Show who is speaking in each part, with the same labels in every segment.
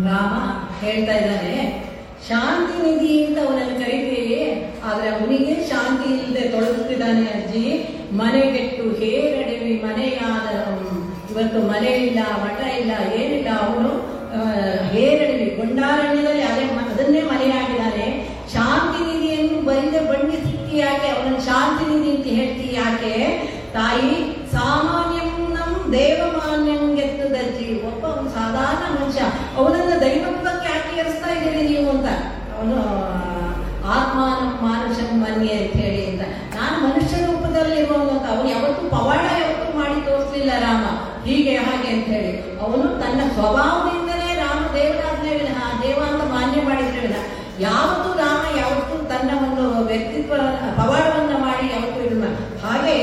Speaker 1: ರಾಮ ಹೇಳ್ತಾ ಇದ್ದಾನೆ ಶಾಂತಿ ನಿಧಿ ಅಂತ ಅವನನ್ನು ಕರಿತೀವಿ ಆದ್ರೆ ಅವನಿಗೆ ಶಾಂತಿ ಇಲ್ಲದೆ ತೊಳಗುತ್ತಿದ್ದಾನೆ ಅಜ್ಜಿ ಮನೆಗೆಟ್ಟು ಹೇರಡಿವಿ ಮನೆಯಾದ ಇವತ್ತು ಮನೆ ಇಲ್ಲ ಮಠ ಇಲ್ಲ ಏನಿಲ್ಲ ಅವನು ಹೇರಡಿವಿ ಗೊಂಡಾರಣ್ಯದಲ್ಲಿ ಅದೇ ಮ- ಅದನ್ನೇ ಮನೆಯಾಗಿದ್ದಾನೆ ಶಾಂತಿ ನಿಧಿಯನ್ನು ಬರಿದೆ ಬಣ್ಣಿಸಿ ಯಾಕೆ ಅವನನ್ನು ಶಾಂತಿ ನಿಧಿ ಅಂತ ಹೇಳ್ತಿ ಯಾಕೆ ತಾಯಿ ಸಾಮಾನ್ಯಂ ನಮ್ ದೇವಮಾನ್ಯಂ ಗೆತ್ತದಜ್ಜಿ ಒಬ್ಬ ಅವನು ಸಾಧಾರಣ ಮನುಷ್ಯ ಅವನನ್ನ ದೈವತ್ವಕ್ಕೆ ಯಾಕೆ ಏರಿಸ್ತಾ ಇದ್ದೀರಿ ನೀವು ಅಂತ ಅವನು ಆತ್ಮಾನಂ ಮಾನುಷಂ ಮನ್ಯೆ ಅಂತ ಹೇಳಿ ಅಂತ ನಾನು ಮನುಷ್ಯ ರೂಪದಲ್ಲಿ ಇರುವವನು ಅಂತ ಅವನು ಯಾವತ್ತೂ ಪವಾಡ ಯಾವತ್ತೂ ಮಾಡಿ ತೋರಿಸ್ಲಿಲ್ಲ ರಾಮ ಹೀಗೆ ಹಾಗೆ ಅಂತ ಹೇಳಿ ಅವನು ತನ್ನ ಸ್ವಭಾವದಿಂದಲೇ ರಾಮ ದೇವರಾಜ್ಞೆ ವಿನಃ ದೇವ ಅಂತ ಮಾನ್ಯ ಮಾಡಿದ್ರೆ ವಿನಃ ಯಾವತ್ತೂ ರಾಮ ಯಾವತ್ತೂ ತನ್ನ ಒಂದು ವ್ಯಕ್ತಿತ್ವ ಪವಾಡವನ್ನ ಮಾಡಿ ಯಾವತ್ತೂ ಇದು ಮಾ- ಹಾಗೆ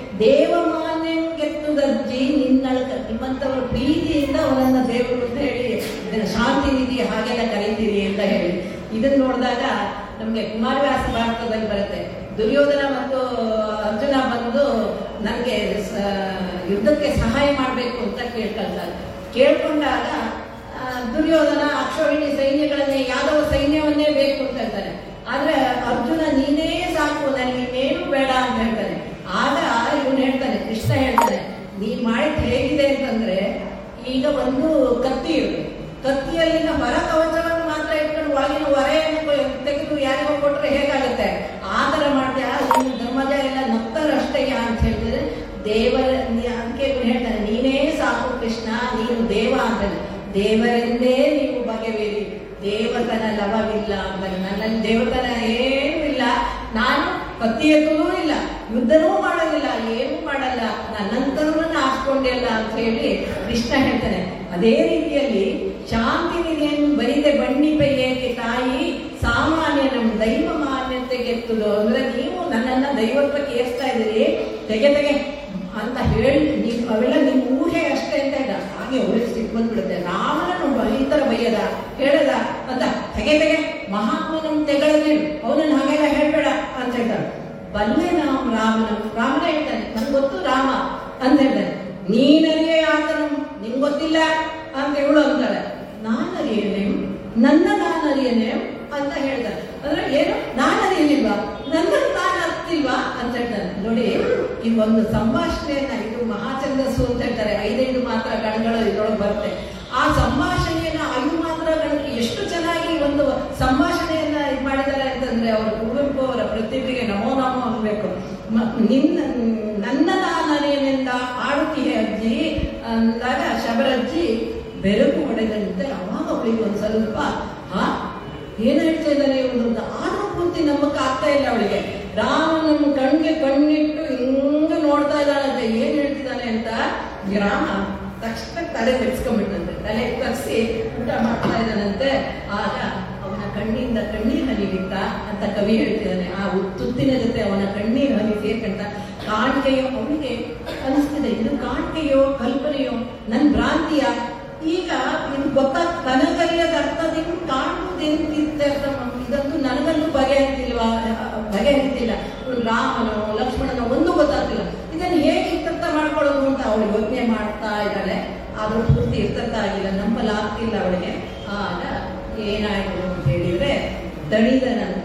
Speaker 1: ದೇವಮಾನ್ಯ ಗೆತ್ತುದಜ್ಜಿ ನಿನ್ನಳಕ ನಿಮ್ಮಂತವರ ಪ್ರೀತಿಯಿಂದ ಅವನನ್ನ ದೇವರು ಅಂತ ಹೇಳಿ ಇದನ್ನ ಶಾಂತಿ ನಿಧಿ ಹಾಗೆಲ್ಲ ಕರೀತೀರಿ ಅಂತ ಹೇಳಿ ಇದನ್ನ ನೋಡಿದಾಗ ನಮ್ಗೆ ಕುಮಾರವ್ಯಾಸ ಭಾರತದಲ್ಲಿ ಬರುತ್ತೆ ದುರ್ಯೋಧನ ಮತ್ತು ಅರ್ಜುನ ಬಂದು ನನಗೆ ಯುದ್ಧಕ್ಕೆ ಸಹಾಯ ಮಾಡಬೇಕು ಅಂತ ಕೇಳ್ಕೊಳ್ತಾರೆ ಕೇಳ್ಕೊಂಡಾಗ ಆ, ದುರ್ಯೋಧನ ಅಕ್ಷೋಹಿಣಿ ಸೈನ್ಯಗಳನ್ನೇ ಯಾದವ ಸೈನ್ಯವನ್ನೇ ಬೇಕು ಅಂತ ಹೇಳ್ತಾನೆ ಆದ್ರೆ ಅರ್ಜುನ ನೀನೇ ಸಾಕು ನನಗೆ ಇನ್ನೇನು ಬೇಡ ಅಂತ ಹೇಳ್ತಾನೆ ಆಗ ಇವನು ಹೇಳ್ತಾನೆ ಕೃಷ್ಣ ಹೇಳ್ತಾನೆ ನೀನ್ ಮಾಡಿದ್ ಹೇಗಿದೆ ಅಂತಂದ್ರೆ ಈಗ ಒಂದು ಕತ್ತಿ ಇರುತ್ತೆ ಕತ್ತಿಯಲ್ಲಿನ ಹೊರ ಕವಚವನ್ನು ಮಾತ್ರ ಇಟ್ಕೊಂಡು ಒಳಗಿನ ಹೊರೆಯನ್ನು ತೆಗೆದು ಯಾರಿಗೋ ಕೊಟ್ರೆ ಹೇಗಾಗುತ್ತೆ ಆ ತರ ಮಾಡ್ದೆ ನೀನು ಧರ್ಮಜ ಎಲ್ಲ ನಕ್ಕರಷ್ಟೇ ಅಂತ ಹೇಳಿದ್ರೆ ದೇವರ ನೀ- ಅದಕ್ಕೆ ಇವ್ನು ಹೇಳ್ತಾನೆ ನೀನೇ ಸಾಕು ಕೃಷ್ಣ ನೀನು ದೇವ ಅಂತಾನೆ ದೇವರೆಂದೇ ನೀವು ಬಗೆಬೇರಿ ದೇವತನ ಲಭವಿಲ್ಲ ಅಂತಾನೆ ನನ್ನಲ್ಲಿ ದೇವತನ ಏನೂ ಇಲ್ಲ ನಾನು ಕತ್ತಿ ಎತ್ತುವುದೂ ಇಲ್ಲ ಯುದ್ಧನೂ ಮಾಡೋದಿಲ್ಲ ಏನೂ ಮಾಡಲ್ಲ ನನ್ನಂತರನ್ನ ಆಸ್ಕೊಂಡಿಲ್ಲ ಅಂತ ಹೇಳಿ ಕೃಷ್ಣ ಹೇಳ್ತಾನೆ ಅದೇ ರೀತಿಯಲ್ಲಿ ಶಾಂತಿ ನಿಧಿಯನ್ನು ಬರಿದೆ ಬಣ್ಣಿಪೆ ಏಕೆ ತಾಯಿ ಸಾಮಾನ್ಯ ನಮ್ಮ ದೈವ ಮಾನ್ಯತೆಗೆ ಎತ್ತುದು ಅಂದ್ರೆ ನೀವು ನನ್ನನ್ನ ದೈವತ್ವಕ್ಕೆ ಏರ್ಸ್ತಾ ಇದ್ದೀರಿ ತೆಗೆ ತೆಗೆ ಅಂತ ಹೇಳಿ ನೀವು ಅವೆಲ್ಲ ನಿಮ್ ಊಹೆ ಅಷ್ಟೇ ಅಂತ ಇಲ್ಲ ಹಾಗೆ ಅವ್ರಿಗೆ ಸಿಟ್ಟು ಬಂದ್ಬಿಡುತ್ತೆ ರಾಮನನ್ನು ಈ ತರ ಬೈಯದ ಹೇಳದ ಅಂತ ತೆಗೆ ತೆಗೆ ಮಹಾತ್ಮನ ತೆಗಳದಿರು ಅವನನ್ನು ಹಾಗೆಲ್ಲ ಹೇಳ್ಬೇಡ ಅಂತ ಹೇಳ್ತಾರೆ ಬಲ್ಲೆ ನಾವು ರಾಮನ ರಾಮನ ಹೇಳ್ತಾನೆ ನನ್ಗೆ ಗೊತ್ತು ರಾಮ ಅಂತ ಹೇಳ್ತಾನೆ ನೀನರಿಯೇ ಆತನು ನಿಂಗೆ ಗೊತ್ತಿಲ್ಲ ಅಂತ ಇವಳು ಅಂತಾಳೆ ನಾನರಿಯೇನೆ ನನ್ನ ನಾನರಿಯೇನೆ ಅಂತ ಹೇಳ್ತಾರೆ ಅಂದ್ರೆ ಏನು ನಾನರಿಯಲಿಲ್ವಾ ನನ್ನ ತಾನು ಅರ್ತಿಲ್ವಾ ಅಂತ ಹೇಳ್ತಾನೆ ನೋಡಿ ಈ ಒಂದು ಸಂಭಾಷಣೆಯನ್ನ ಇದು ಮಹಾಚಂದಸ್ಸು ಅಂತ ಹೇಳ್ತಾರೆ ಐದೈದು ಮಾತ್ರ ಗಣಗಳು ಇದ್ರೊಳಗೆ ಬರುತ್ತೆ ಆ ಸಂಭಾಷಣೆಯನ್ನ ಐದು ಮಾತ್ರ ಗಣಕ್ಕೆ ಎಷ್ಟು ಚೆನ್ನಾಗಿ ಒಂದು ಸಂಭಾಷಣೆಯನ್ನ ಇದು ಮಾಡಿದ್ದಾರೆ ಅಂತಂದ್ರೆ ಅವರು ಕುವೆಂಪು ಅವರ ಪ್ರತಿಭೆಗೆ ನಮೋ ನಮೋ ಅನ್ಬೇಕು ಮ- ನಿನ್ನ ನನ್ನ ನಾನರಿಯನೆಂದ ಆಡುತ್ತೀಯ ಅಜ್ಜಿ ಅಂದಾಗ ಶಬರಜ್ಜಿ ಬೆರಕು ಹೊಡೆದಂತೆ ಅವಾಗ ಅವಳಿಗೆ ಒಂದು ಸ್ವಲ್ಪ ಹಾ ಏನ್ ಹೇಳ್ತಾ ಇದ್ದಾನೆ ಇವನು ಅಂತ ಆದ್ರೂ ಪೂರ್ತಿ ನಮ್ಮಕ್ಕ ಆಗ್ತಾ ಇಲ್ಲ ಅವಳಿಗೆ ರಾಮನನ್ನು ಕಣ್ಗೆ ಕಣ್ಣಿಟ್ಟು ಹಿಂಗ ನೋಡ್ತಾ ಇದ್ದಾಳಂತೆ ಏನ್ ಹೇಳ್ತಿದ್ದಾನೆ ಅಂತ ಈ ರಾಮ ತಕ್ಷಣ ತಲೆ ತೆಗ್ಸ್ಕೊಂಡ್ಬಿಟ್ಟಂತೆ ತಲೆ ತಗ್ಸಿ ಊಟ ಮಾಡ್ತಾ ಇದ್ದಾನಂತೆ ಆಗ ಅವನ ಕಣ್ಣಿಂದ ಕಣ್ಣೀರ್ ಹನಿ ಬಿತ್ತ ಅಂತ ಕವಿ ಹೇಳ್ತಿದ್ದಾನೆ ಆ ತುತ್ತಿನ ಜೊತೆ ಅವನ ಕಣ್ಣೀರ್ ಹನಿ ಸೇರ್ಕಂತ ಕಾಣಿಕೆಯೋ ಅವನಿಗೆ ಅನಿಸ್ತಿದೆ ಇದು ಕಾಣಿಕೆಯೋ ಕಲ್ಪನೆಯೋ ನನ್ ಭ್ರಾಂತಿಯ ಈಗ ಇದು ಗೊತ್ತಾ ತನಗರಿಯದ ಅರ್ಥದಿಂದ ಕಾಣುವುದೆಂತಿತ್ಯರ್ಥ ಇದಂತೂ ನನಗಂತೂ ಬಗೆಹರಿತಿಲ್ವಾ ಬಗೆಹರಿತಿಲ್ಲ ಇವ್ನು ರಾಮನೋ ಲಕ್ಷ್ಮಣನೋ ಒಂದು ಗೊತ್ತಾಗ್ತಿಲ್ಲ ಇದನ್ನು ಹೇಗೆ ಇತ್ಯರ್ಥ ಮಾಡ್ಕೊಳ್ಳೋದು ಅಂತ ಅವಳು ಯೋಚನೆ ಮಾಡ್ತಾ ಇದ್ದಾಳೆ ಆದ್ರೂ ಪೂರ್ತಿ ಇರ್ತರ್ಥ ಆಗಿಲ್ಲ ನಂಬಲಾಗ್ತಿಲ್ಲ ಅವಳಿಗೆ ಆಗ ಏನಾಯ್ತು ಅಂತ ಹೇಳಿದ್ರೆ ದಣಿದ ನಂತರ